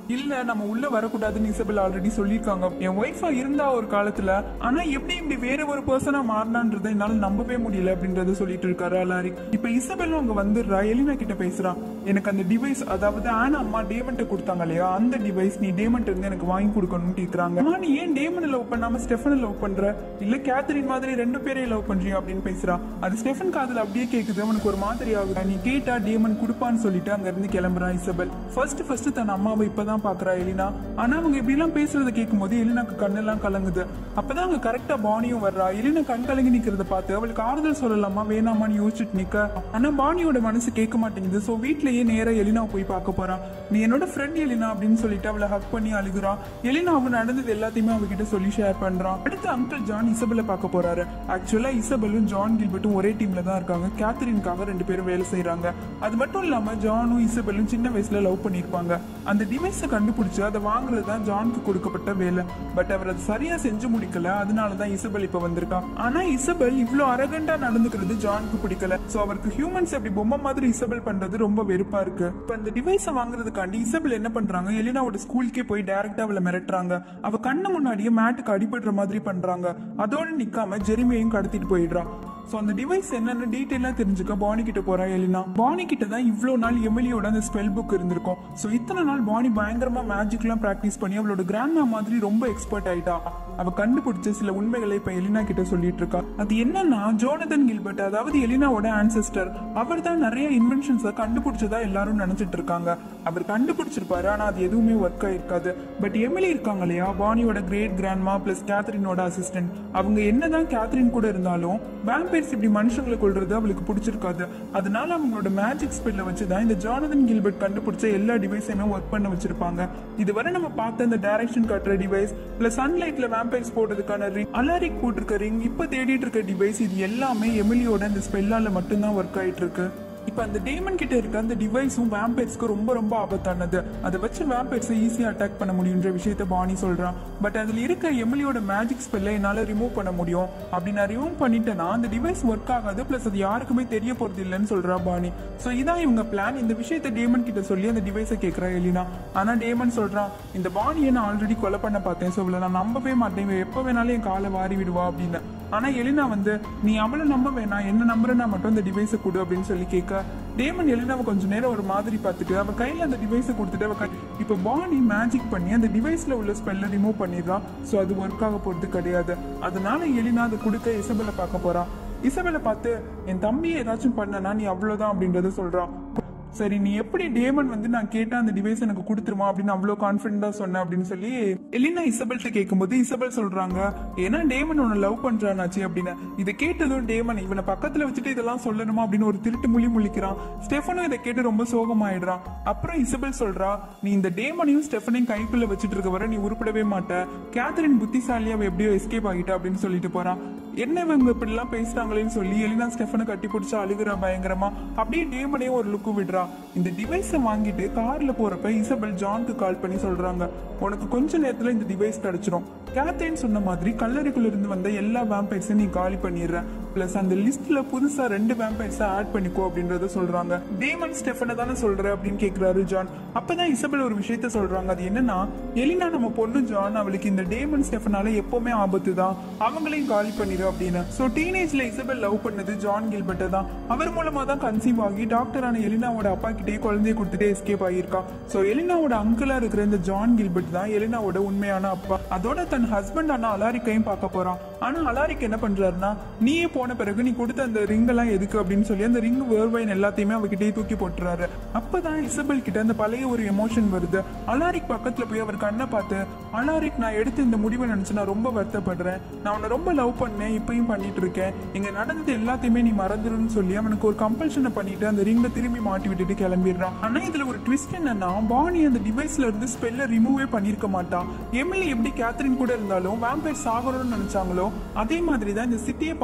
S1: இல்ல நம்ம உள்ள வரக்கூடாதுன்னு இசபெல் ஆல்ரெடி சொல்லியிருக்காங்க என் ஒய்ஃபா இருந்தா ஒரு காலத்துல ஆனா எப்படி இப்படி வேற ஒரு பர்சனா மாறினான்றதை என்னால நம்பவே முடியல அப்படின்றத சொல்லிட்டு இருக்காரு அலாரிக் இப்ப இசபெல்லும் அங்க வந்துடுறா எலினா கிட்ட பேசுறான் எனக்கு அந்த டிவைஸ் அதாவது ஆனா அம்மா டேமண்ட்டை கொடுத்தாங்க இல்லையா அந்த டிவைஸ் நீ டேமண்ட் இருந்து எனக்கு வாங்கி கொடுக்கணும்னு கேக்குறாங்க அம்மா நீ ஏன் டேமன் லவ் பண்ணாம ஸ்டெஃபனை லவ் பண்ற இல்ல கேத்தரின் மாதிரி ரெண்டு பேரையும் லவ் பண்றியா அப்படின்னு பேசுறா அது ஸ்டெஃபன் காதுல அப்படியே கேக்குது அவனுக்கு ஒரு மாதிரி ஆகுது நீ கேட்டா டேமன் கொடுப்பான்னு சொல்லிட்டு அங்க இருந்து கிளம்புறான் இசபெல் ஃபர்ஸ்ட் ஃபர்ஸ்ட் தன் அம்மாவை இப்பதான் பாக்குறா எலினா ஆனா அவங்க இப்படி எல்லாம் பேசுறத கேட்கும் போது எலினாக்கு கண்ணெல்லாம் கலங்குது அப்பதான் அங்க கரெக்டா பானியும் வர்றா எலினா கண் கலங்கி நிக்கிறத பார்த்து அவளுக்கு ஆறுதல் சொல்லலாமா வேணாமான்னு யோசிச்சுட்டு நிக்க ஆனா பானியோட மனசு கேட்க மாட்டேங்குது சோ வீட்லயே நேரா எலினா போய் பார்க்க போறான் நீ என்னோட ஃப்ரெண்ட் எலினா அப்படின்னு சொல்லிட்டு அவளை ஹக் பண்ணி அழுகுறான் எலினா அவன் நடந்தது எல்லாத்தையுமே அவகிட்ட சொல்லி ஷேர் பண்றான் அடுத்து அங்கிள் ஜான் இசபெல்ல பார்க்க போறாரு ஆக்சுவலா இசபெல்லும் ஜான் கில்பர்ட்டும் ஒரே டீம்ல தான் இருக்காங்க கேத்தரின்காக ரெண்டு பேரும் வேலை செய்றாங்க அது மட்டும் இல்லாம ஜானும் இசபெல்லும் சின்ன வயசுல லவ் பண்ணிருப்பாங்க அந்த டிவைஸை கண்டுபிடிச்சு அதை வாங்குறது தான் ஜானுக்கு கொடுக்கப்பட்ட வேலை பட் அவர் அது சரியா செஞ்சு முடிக்கல அதனால தான் இசபெல் இப்ப வந்திருக்கா ஆனா இசபெல் இவ்ளோ அரகண்டா நடந்துக்கிறது ஜானுக்கு பிடிக்கல சோ அவருக்கு ஹியூமன்ஸ் அப்படி பொம்மை மாதிரி இசபெல் பண்றது ரொம்ப வெறுப்பா இருக்கு இப்ப அந்த டிவைஸை வாங்குறதுக்காண்டி இசபெல் என்ன பண்றாங்க எலினாவோட ஸ்கூலுக்கே போய் டைரக்டா அவளை மிரட்டுறாங்க அவ கண்ணு முன்னாடியே மேட்டுக்கு அடிபடுற மாதிரி பண்றாங்க அதோட நிக்காம ஜெரிமையும் கடத்திட்டு போயிடுறான் சோ அந்த டிவைஸ் என்னன்னு டீட்டெயிலா தெரிஞ்சுக்க பானி கிட்ட போறா எலினா பானி கிட்ட தான் இவ்ளோ நாள் எமிலியோட அந்த ஸ்பெல் புக் இருந்திருக்கும் சோ இத்தனை நாள் பானி பயங்கரமா மேஜிக் எல்லாம் பிராக்டிஸ் பண்ணி அவளோட கிராண்ட்மா மாதிரி ரொம்ப எக்ஸ்பர்ட் ஆயிட்டா அவ கண்டுபிடிச்ச சில உண்மைகளை இப்ப எலினா கிட்ட சொல்லிட்டு இருக்கா அது என்னன்னா ஜோனதன் கில்பர்ட் அதாவது எலினாவோட ஆன்செஸ்டர் அவர் தான் நிறைய இன்வென்ஷன்ஸை கண்டுபிடிச்சதா எல்லாரும் நினைச்சிட்டு இருக்காங்க அவர் கண்டுபிடிச்சிருப்பாரு ஆனா அது எதுவுமே ஒர்க் ஆயிருக்காது பட் எமிலி இருக்காங்க இல்லையா பானியோட கிரேட் கிராண்ட்மா பிளஸ் கேத்ரினோட அசிஸ்டன்ட் அவங்க என்னதான் கேத்ரின் கூட இருந்தாலும் வேம்பைர்ஸ் இப்படி மனுஷங்களை கொள்றது அவளுக்கு பிடிச்சிருக்காது அதனால அவங்களோட மேஜிக் ஸ்பெல்ல வச்சுதான் இந்த ஜானதன் கில்பர்ட் கண்டுபிடிச்ச எல்லா டிவைஸையுமே ஒர்க் பண்ண வச்சிருப்பாங்க இதுவரை நம்ம பார்த்த இந்த டைரக்ஷன் காட்டுற டிவைஸ் பிளஸ் சன்லைட்ல வேம்பைர்ஸ் போடுறதுக்கான ரிங் அலாரிக் போட்டிருக்க ரிங் இப்ப தேடிட்டு இருக்க டிவைஸ் இது எல்லாமே எமிலியோட இந்த ஸ்பெல்லால மட்டும்தான் ஒர்க் ஆயிட்டு இருக்கு இப்ப அந்த டேமன் கிட்ட இருக்க அந்த டிவைஸும் வேம்பைட்ஸ்க்கு ரொம்ப ரொம்ப ஆபத்தானது அதை வச்சு வேம்பைட்ஸை ஈஸியா அட்டாக் பண்ண முடியுன்ற விஷயத்த பாணி சொல்றான் பட் அதுல இருக்க எமிலியோட மேஜிக் ஸ்பெல்லை என்னால ரிமூவ் பண்ண முடியும் அப்படி நான் ரிமூவ் பண்ணிட்டேன்னா அந்த டிவைஸ் ஒர்க் ஆகாது பிளஸ் அது யாருக்குமே தெரிய போறது இல்லைன்னு சொல்றா பாணி சோ இதான் இவங்க பிளான் இந்த விஷயத்த டேமன் கிட்ட சொல்லி அந்த டிவைஸை கேட்கறா எலினா ஆனா டேமன் சொல்றான் இந்த பாணியை நான் ஆல்ரெடி கொலை பண்ண பார்த்தேன் சோ இவளை நான் நம்பவே மாட்டேன் இவ எப்ப வேணாலும் என் காலை வாரி விடுவா அப்படின்னு ஆனா எலினா வந்து நீ அவளை நம்ப வேணாம் என்ன நம்புறேன்னா மட்டும் அந்த டிவைஸை கொடு அப்படின்னு சொல்லி கேட்க டேமன் எலினாவை கொஞ்ச நேரம் ஒரு மாதிரி பார்த்துட்டு அவ கையில அந்த டிவைஸை கொடுத்துட்டு அவ கை இப்ப பாடி மேஜிக் பண்ணி அந்த டிவைஸ்ல உள்ள ஸ்பெல்ல ரிமூவ் பண்ணிடுறா சோ அது ஒர்க் ஆக போறது கிடையாது அதனால எலினா அதை கொடுக்க இசபெல்ல பார்க்க போறா இசபெல்ல பார்த்து என் தம்பியை ஏதாச்சும் பண்ணனா நீ அவ்வளவுதான் அப்படின்றத சொல்றான் சரி நீ எப்படி டேமன் வந்து நான் கேட்ட அந்த டிவைஸ் எனக்கு கொடுத்துருமா அப்படின்னு அவ்வளோ கான்ஃபிடண்டா சொன்னேன் அப்படின்னு சொல்லி எலினா இசபெல்ட்ட கேட்கும்போது இசபெல் சொல்றாங்க ஏன்னா டேமன் உன்னை லவ் பண்றானாச்சு அப்படின்னு இதை கேட்டதும் டேமன் இவனை பக்கத்துல வச்சுட்டு இதெல்லாம் சொல்லணுமா அப்படின்னு ஒரு திருட்டு மொழி முழிக்கிறான் ஸ்டெஃபனும் இதை கேட்டு ரொம்ப சோகமாயிடுறான் அப்புறம் இசபெல் சொல்றா நீ இந்த டேமனையும் ஸ்டெஃபனையும் கைக்குள்ள வச்சுட்டு இருக்க வரை நீ உருப்படவே மாட்ட கேத்தரின் புத்திசாலியா அவ எப்படியோ எஸ்கேப் ஆகிட்டா அப்படின்னு சொல்லிட்டு போறான் என்ன இவங்க இப்படி எல்லாம் பேசுறாங்களேன்னு சொல்லி எலினா ஸ்டெஃபனை கட்டி பிடிச்சு அழுகுறா பயங்கரமா அப்படியே டேமனையும் ஒரு லுக்கு விடுறா இந்த டிவைஸை வாங்கிட்டு கார்ல போறப்ப இசபெல் ஜான்க்கு கால் பண்ணி சொல்றாங்க உனக்கு கொஞ்ச நேரத்துல இந்த டிவைஸ் கிடைச்சிரும் கேத்தேன் சொன்ன மாதிரி கல்லறைக்குள்ள இருந்து வந்த எல்லா வேம்பைட்ஸையும் நீ காலி பண்ணிடுற பிளஸ் அந்த லிஸ்ட்ல புதுசா ரெண்டு வேம்பைட்ஸை ஆட் பண்ணிக்கோ அப்படின்றத சொல்றாங்க டேமன் ஸ்டெஃபனை தானே சொல்ற அப்படின்னு கேக்குறாரு ஜான் அப்பதான் இசபெல் ஒரு விஷயத்த சொல்றாங்க அது என்னன்னா எலினா நம்ம பொண்ணு ஜான் அவளுக்கு இந்த டேமன் ஸ்டெஃபனால எப்பவுமே ஆபத்து தான் அவங்களையும் காலி பண்ணிரு அப்படின்னு சோ டீனேஜ்ல இசபெல் லவ் பண்ணது ஜான் கில்பர்ட்டை தான் அவர் மூலமா தான் கன்சீவ் ஆகி டாக்டரான எலினாவோட அப்பா கிட்டே குழந்தைய கொடுத்துட்டே எஸ்கேப் ஆகியிருக்கா சோ எலினாவோட அங்கிளா இருக்கிற இந்த ஜான் கில்பர்ட் தான் எலினாவோட உண்மையான அப்பா அதோட தன் ஹஸ்பண்ட் ஆனா அலாரிக்கையும் பார்க்க போறான் ஆனா அலாரிக் என்ன பண்றாருன்னா நீயே போன பிறகு நீ கொடுத்த அந்த ரிங் எல்லாம் எதுக்கு அப்படின்னு சொல்லி அந்த ரிங் வேர்வைன் எல்லாத்தையுமே அவகிட்டயே தூக்கி போட்டுறாரு அப்பதான் இசபெல் கிட்ட அந்த பழைய ஒரு எமோஷன் வருது அலாரிக் பக்கத்துல போய் அவர் கண்ணை பார்த்து அலாரிக் நான் எடுத்த இந்த முடிவை நினைச்சு நான் ரொம்ப வருத்தப்படுறேன் நான் உன்னை ரொம்ப லவ் பண்ணேன் இப்பயும் பண்ணிட்டு இருக்கேன் இங்க நடந்தது எல்லாத்தையுமே நீ மறந்துருன்னு சொல்லி அவனுக்கு ஒரு கம்பல்ஷனை பண்ணிட்டு அந்த ரிங்கை திரும்பி மாட்டி விட்டுட்டு கிளம்பிடுறான் ஆனா இதுல ஒரு ட்விஸ்ட் என்னன்னா பானி அந்த டிவைஸ்ல இருந்து ஸ்பெல்ல ரிமூவே பண்ணிருக்க மாட்டான் எமிலி எப்படி கேத்ரின் கூட இருந்தாலும் வேம்பைர் சாகணும்னு நினைச்சாங்களோ அதே மாதிரி தான் இந்த சிட்டியை பாதுகாக்கணும்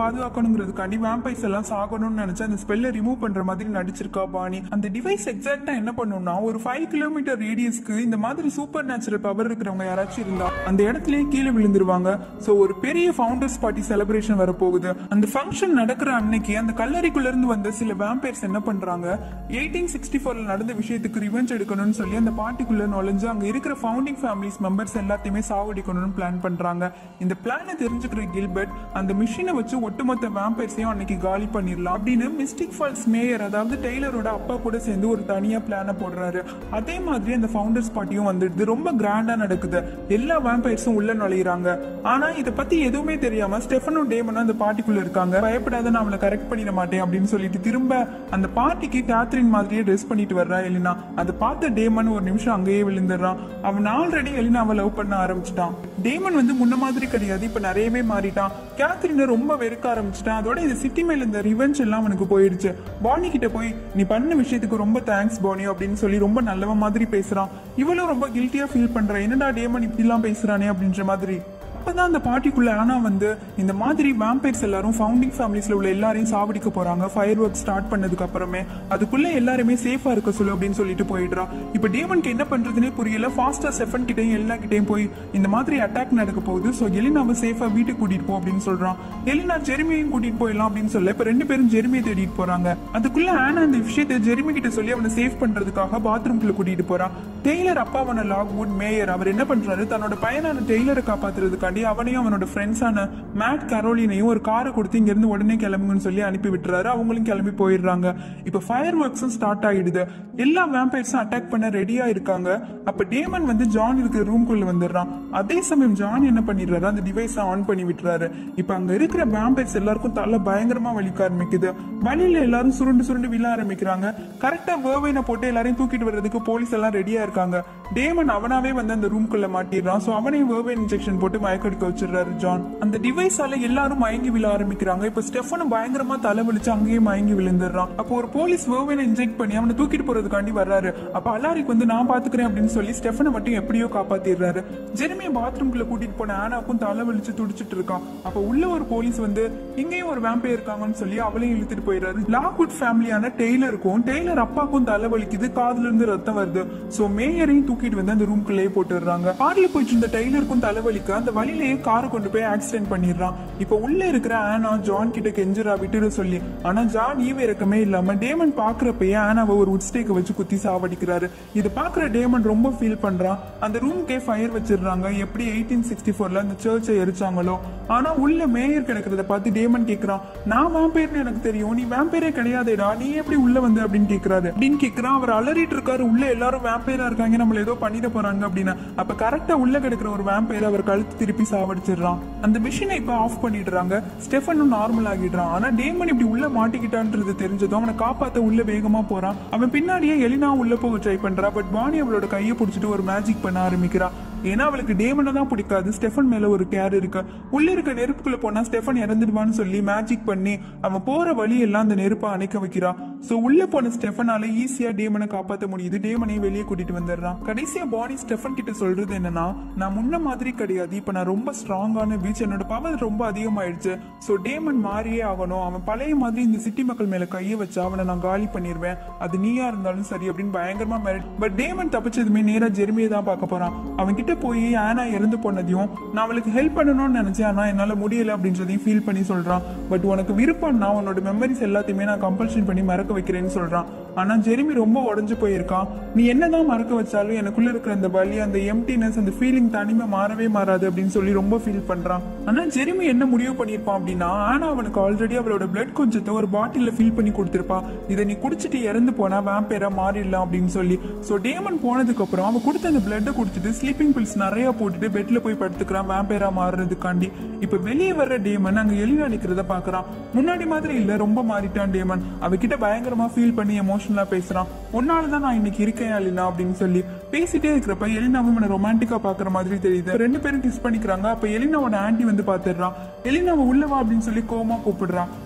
S1: சாகணுங்கிறதுக்காண்டி வேம்பைஸ் எல்லாம் சாகணும்னு நினைச்சு அந்த ஸ்பெல்லை ரிமூவ் பண்ற மாதிரி நடிச்சிருக்கா பாணி அந்த டிவைஸ் எக்ஸாக்டா என்ன பண்ணும்னா ஒரு ஃபைவ் கிலோமீட்டர் ரேடியஸ்க்கு இந்த மாதிரி சூப்பர் நேச்சுரல் பவர் இருக்கிறவங்க யாராச்சும் இருந்தா அந்த இடத்துலயே கீழே விழுந்துருவாங்க சோ ஒரு பெரிய ஃபவுண்டர்ஸ் பார்ட்டி செலிப்ரேஷன் வரப்போகுது அந்த ஃபங்க்ஷன் நடக்கிற அன்னைக்கு அந்த கல்லறைக்குள்ள இருந்து வந்த சில வேம்பைர்ஸ் என்ன பண்றாங்க எயிட்டீன் சிக்ஸ்டி ஃபோர்ல நடந்த விஷயத்துக்கு ரிவெஞ்ச் எடுக்கணும்னு சொல்லி அந்த பார்ட்டிக்குள்ள நுழைஞ்சு அங்க இருக்கிற ஃபவுண்டிங் ஃபேமிலிஸ் மெம்பர்ஸ் எல்லாத்தையுமே சாவடிக்கணும்னு பிளான் பண்றாங்க இந்த பிளானை தெரிஞ்சுக்கிற கில்பர்ட் அந்த மிஷினை வச்சு ஒட்டுமொத்த வேம்பைர்ஸையும் அன்னைக்கு காலி பண்ணிடலாம் அப்படின்னு மிஸ்டிக் ஃபால்ஸ் மேயர் அதாவது டெய்லரோட அப்பா கூட சேர்ந்து ஒரு தனியா பிளானை போடுறாரு அதே மாதிரி அந்த ஃபவுண்டர்ஸ் பார்ட்டியும் வந்துடுது ரொம்ப கிராண்டா நடக்குது எல்லா வேம்பைர்ஸும் உள்ள நுழையிறாங்க ஆனா இத பத்தி எதுவுமே தெரியாம ஸ்டெஃபனும் டேமனும் அந்த பார்ட்டிக்குள்ள இருக்காங்க பயப்படாத நான் அவளை கரெக்ட் பண்ணிட மாட்டேன் அப்படின்னு சொல்லிட்டு திரும்ப அந்த பார்ட்டிக்கு கேத்ரின் மாதிரியே ட்ரெஸ் பண்ணிட்டு வர்றா எலினா அதை பார்த்த டேமன் ஒரு நிமிஷம் அங்கேயே விழுந்துடுறான் அவன் ஆல்ரெடி எலினாவை லவ் பண்ண ஆரம்பிச்சிட்டான் டேமன் வந்து முன்ன மாதிரி கிடையாது இப்ப நிறையவே மாறிட்டான் கேத்ரினை ரொம்ப வெறுக்க ஆரம்பிச்சிட்டான் அதோட இந்த சிட்டி மேல இந்த ரிவெஞ்ச் எல்லாம் அவனுக்கு போயிடுச்சு பானி கிட்ட போய் நீ பண்ண விஷயத்துக்கு ரொம்ப தேங்க்ஸ் பானி அப்படின்னு சொல்லி ரொம்ப நல்லவ மாதிரி பேசுறான் இவளும் ரொம்ப கில்ட்டியா ஃபீல் பண்றா என்னடா டேமன் இப்படி எல்லாம் பேசுறானே அப்படின்ற மாதிரி அப்பதான் அந்த பார்ட்டிக்குள்ள ஆனா வந்து இந்த மாதிரி வேம்பைர்ஸ் எல்லாரும் ஃபவுண்டிங் ஃபேமிலிஸ்ல உள்ள எல்லாரையும் சாவடிக்க போறாங்க ஃபயர் ஒர்க் ஸ்டார்ட் பண்ணதுக்கு அப்புறமே அதுக்குள்ள எல்லாருமே சேஃபா இருக்க சொல்லு அப்படின்னு சொல்லிட்டு போயிடுறா இப்ப டேமனுக்கு என்ன பண்றதுனே புரியல ஃபாஸ்டா செஃபன் கிட்டையும் எல்லா கிட்டையும் போய் இந்த மாதிரி அட்டாக் நடக்க போகுது ஸோ எலினாவை சேஃபா வீட்டுக்கு கூட்டிட்டு போ அப்படின்னு சொல்றான் எலினா ஜெர்மியையும் கூட்டிட்டு போயிடலாம் அப்படின்னு சொல்ல இப்ப ரெண்டு பேரும் ஜெர்மியை தேடிட்டு போறாங்க அதுக்குள்ள ஆனா அந்த விஷயத்தை ஜெர்மி கிட்ட சொல்லி அவனை சேவ் பண்றதுக்காக பாத்ரூம்குள்ள கூட்டிட்டு போறான் டெய்லர் அப்பாவான லாக்வுட் மேயர் அவர் என்ன பண்றாரு தன்னோட பையனான டெய்லரை காப்பாத்துறதுக்காண்டி அவனையும் அவனோட ஃப்ரெண்ட்ஸான மேட் கரோலினையும் ஒரு காரை கொடுத்து இங்க இருந்து உடனே கிளம்புங்கன்னு சொல்லி அனுப்பி விட்டுறாரு அவங்களும் கிளம்பி போயிடுறாங்க இப்ப ஃபயர் ஒர்க்ஸும் ஸ்டார்ட் ஆயிடுது எல்லா வேம்பைர்ஸும் அட்டாக் பண்ண ரெடியா இருக்காங்க அப்ப டேமன் வந்து ஜான் இருக்கிற ரூம்குள்ள வந்துடுறான் அதே சமயம் ஜான் என்ன பண்ணிடுறாரு அந்த டிவைஸை ஆன் பண்ணி விட்டுறாரு இப்ப அங்க இருக்கிற வேம்பைர்ஸ் எல்லாருக்கும் தலை பயங்கரமா வலிக்க ஆரம்பிக்குது வழியில எல்லாரும் சுருண்டு சுருண்டு விழ ஆரம்பிக்கிறாங்க கரெக்டா வேர்வைனை போட்டு எல்லாரையும் தூக்கிட்டு வர்றதுக்கு போலீஸ் எல்லாம் ரெடியா இருக்காங்க டேமன் அவனாவே வந்து அந்த ரூம்குள்ள மாட்டிடுறான் சோ அவனையும் வேர்வைன் இன்ஜெக்ஷன் போட்டு மயக்கடிக்க வச்சிடுறாரு ஜான் அந்த டிவைஸால எல்லாரும் மயங்கி விழ ஆரம்பிக்கிறாங்க இப்ப ஸ்டெஃபனும் பயங்கரமா தலைவலிச்சு அங்கேயே மயங்கி விழுந்துடுறான் அப்போ ஒரு போலீஸ் வேர்வைனை இன்ஜெக்ட் பண்ணி அவனை தூக்கிட்டு போறதுக்காண்டி வர்றாரு அப்ப அலாரிக்கு வந்து நான் பாத்துக்கிறேன் அப்படின்னு சொல்லி ஸ்டெஃபனை மட்டும் எப்படியோ காப்பாத்திடுறாரு ஜெரமிய பாத்ரூம்குள்ள கூட்டிட்டு போன ஆனாக்கும் தலைவலிச்சு துடிச்சிட்டு இருக்கான் அப்ப உள்ள ஒரு போலீஸ் வந்து இங்கேயும் ஒரு வேம்பே இருக்காங்கன்னு சொல்லி அவளையும் இழுத்துட்டு போயிடுறாரு லாக்வுட் ஃபேமிலியான டெய்லருக்கும் டெய்லர் அப்பாக்கும் தலைவலிக்குது காதுல இருந்து ரத்தம் வருது சோ மேயரையும் தூக்கிட்டு வந்து அந்த ரூம்குள்ளேயே போட்டுடுறாங்க கார்ல போயிட்டு இருந்த டெய்லருக்கும் தலைவலிக்கு அந்த வழியிலேயே காரை கொண்டு போய் ஆக்சிடென்ட் பண்ணிடுறான் இப்ப உள்ள இருக்கிற ஆனா ஜான் கிட்ட கெஞ்சுரா விட்டுட சொல்லி ஆனா ஜான் ஈவ இறக்கமே இல்லாம டேமன் பாக்குறப்பயே ஆனாவை ஒரு உட்ஸ்டேக்க வச்சு குத்தி சாவடிக்கிறாரு இதை பாக்குற டேமன் ரொம்ப ஃபீல் பண்றான் அந்த ரூம்க்கே ஃபயர் வச்சிடுறாங்க எப்படி எயிட்டீன் சிக்ஸ்டி ஃபோர்ல அந்த சர்ச்சை எரிச்சாங்களோ ஆனா உள்ள மேயர் கிடக்கிறத பார்த்து டேமன் கேக்குறான் நான் வேம்பேர்னு எனக்கு தெரியும் நீ வேம்பேரே கிடையாதேடா நீ எப்படி உள்ள வந்து அப்படின்னு கேக்குறாரு அப்படின்னு கேக்குறான் அவர் அலறிட்டு இருக்காரு உள்ள எல்லாரும் வேம்பேரா இருக்காங்க நம்மள ஏதோ பண்ணிட போறாங்க அப்படின்னு அப்ப கரெக்டா உள்ள கிடக்கிற ஒரு வேம்பேர் அவர் கழுத்து திருப்பி சாவடிச்சிடுறான் அந்த மிஷினை இப்ப ஆஃப் பண்ணிடுறாங்க ஸ்டெஃபனும் நார்மல் ஆகிடுறான் ஆனா டேமன் இப்படி உள்ள மாட்டிக்கிட்டான்றது தெரிஞ்சதும் அவனை காப்பாத்த உள்ள வேகமா போறான் அவன் பின்னாடியே எலினா உள்ள போக ட்ரை பண்றா பட் பானி அவளோட கையை பிடிச்சிட்டு ஒரு மேஜிக் பண்ண ஆரம்பிக்கிறா ஏன்னா அவளுக்கு டேமனை தான் பிடிக்காது ஸ்டெஃபன் மேல ஒரு கேர் இருக்கு உள்ள இருக்க நெருப்புக்குள்ள போனா ஸ்டெஃபன் இறந்துடுவான்னு சொல்லி மேஜிக் பண்ணி அவன் போற வழி எல்லாம் அந்த நெருப்பை அணைக்க வைக்கிறா சோ உள்ள போன ஸ்டெஃபனால ஈஸியா டேமனை காப்பாத்த முடியுது டேமனையும் வெளியே கூட்டிட்டு வந்துடுறான் கடைசியா பாடி ஸ்டெஃபன் கிட்ட சொல்றது என்னன்னா நான் முன்ன மாதிரி கிடையாது இப்ப நான் ரொம்ப ஸ்ட்ராங்கான பீச் என்னோட பவர் ரொம்ப அதிகமாயிடுச்சு சோ டேமன் மாறியே ஆகணும் அவன் பழைய மாதிரி இந்த சிட்டி மக்கள் மேல கையை வச்சு அவனை நான் காலி பண்ணிடுவேன் அது நீயா இருந்தாலும் சரி அப்படின்னு பயங்கரமா மிரட்டி பட் டேமன் தப்பிச்சதுமே நேரா ஜெர்மியை தான் பார்க்க போறான் அவன் கிட்ட போய் ஆனா இறந்து போனதையும் நான் அவளுக்கு ஹெல்ப் பண்ணணும்னு நினைச்சேன் ஆனா என்னால முடியல அப்படின்றதையும் ஃபீல் பண்ணி சொல்றான் பட் உனக்கு விருப்பம்னா உன்னோட மெமரிஸ் எல்லாத்தையுமே நான் கம்பல்ஷன் பண்ணி மறக்க வைக்கிறேன்னு சொல்றான் ஆனா ஜெரிமி ரொம்ப உடஞ்சு போயிருக்கான் நீ என்னதான் மறக்க வச்சாலும் எனக்குள்ள இருக்கிற அந்த வலி அந்த எம்டினஸ் அந்த ஃபீலிங் தனிமை மாறவே மாறாது அப்படின்னு சொல்லி ரொம்ப ஃபீல் பண்றான் ஆனா ஜெரிமி என்ன முடிவு பண்ணிருப்பான் அப்படின்னா ஆனா அவனுக்கு ஆல்ரெடி அவளோட பிளட் கொஞ்சத்தை ஒரு பாட்டில்ல ஃபில் பண்ணி கொடுத்திருப்பா இதை நீ குடிச்சிட்டு இறந்து போனா வேம்பேரா மாறிடலாம் அப்படின்னு சொல்லி சோ டேமன் போனதுக்கு அப்புறம் அவன் கொடுத்த அந்த பிளட்டை கொடுத்துட்டு ஸ்லீப்பிங் பில்ஸ் நிறைய போட்டுட்டு பெட்ல போய் படுத்துக்கிறான் வேம்பேரா மாறுறதுக்காண்டி இப்ப வெளியே வர்ற டேமன் அங்க எலினா நிக்கிறத பாக்குறான் முன்னாடி மாதிரி இல்ல ரொம்ப மாறிட்டான் டேமன் அவகிட்ட பயங்கரமா ஃபீல் பண்ணி எமோஷனலா பேசுறான் உன்னாலதான் நான் இன்னைக்கு இருக்கேன் அலினா அப்படின்னு சொல்லி பேசிட்டே இருக்கிறப்ப எலினாவும் இவனை ரொமான்டிக்கா பாக்குற மாதிரி தெரியுது ரெண்டு பேரும் கிஸ் பண்ணிக்கிறாங்க அப்ப எலினாவோட ஆன்டி வந்து பாத்துடுறான் எலினாவை உள்ளவா அப்படின்னு சொல்லி கோமா கூப்பிடுறான்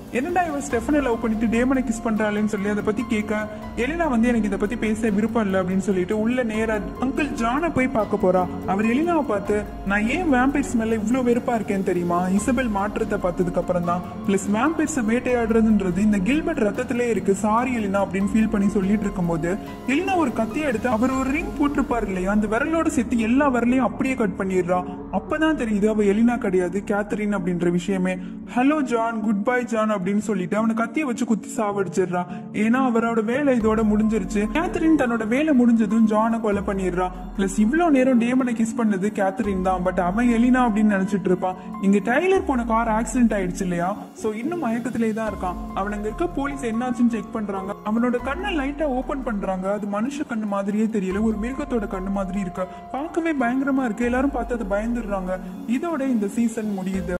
S1: என்னடா இவன் ஸ்டெஃபனை லவ் பண்ணிட்டு டேமனை கிஸ் பண்றாளேன்னு சொல்லி அதை பத்தி கேட்க எலினா வந்து எனக்கு இதை பத்தி பேச விருப்பம் இல்லை அப்படின்னு சொல்லிட்டு உள்ள நேரா அங்கிள் ஜானை போய் பார்க்க போறா அவர் எலினாவை பார்த்து நான் ஏன் வேம்பைர்ஸ் மேல இவ்வளவு வெறுப்பா இருக்கேன்னு தெரியுமா இசபெல் மாற்றத்தை பார்த்ததுக்கு அப்புறம் தான் பிளஸ் வேம்பைர்ஸை வேட்டையாடுறதுன்றது இந்த கில்பர்ட் ரத்தத்திலே இருக்கு சாரி எலினா அப்படின்னு ஃபீல் பண்ணி சொல்லிட்டு இருக்கும்போது எலினா ஒரு கத்தியை எடுத்து அவர் ஒரு ரிங் போட்டிருப்பாரு இல்லையா அந்த விரலோட சேர்த்து எல்லா விரலையும் அப்படியே கட் பண்ணிடுறா அப்பதான் தெரியுது அவ எலினா கிடையாது கேத்தரின் அப்படின்ற விஷயமே hello John good bye John அப்படின்னு சொல்லிட்டு அவனை கத்திய வச்சு குத்தி சாவடிச்சிடுறா ஏன்னா அவரோட வேலை இதோட முடிஞ்சிருச்சு கேத்தரின் தன்னோட வேலை முடிஞ்சதும் ஜானை கொலை பண்ணிடுறா பிளஸ் இவ்வளவு நேரம் டேமனை கிஸ் பண்ணது கேத்தரின் தான் பட் அவன் எலினா அப்படின்னு நினைச்சிட்டு இருப்பான் இங்க டைலர் போன கார் ஆக்சிடென்ட் ஆயிடுச்சு இல்லையா சோ இன்னும் மயக்கத்திலே தான் இருக்கான் அவன் அங்க இருக்க போலீஸ் என்னாச்சுன்னு செக் பண்றாங்க அவனோட கண்ணை லைட்டா ஓபன் பண்றாங்க அது மனுஷ கண்ணு மாதிரியே தெரியல ஒரு மிருகத்தோட கண்ணு மாதிரி இருக்கு பார்க்கவே பயங்கரமா இருக்கு எல்லாரும் பார்த்து அது பயந்துடுறாங்க இதோட இந்த சீசன் முடியுது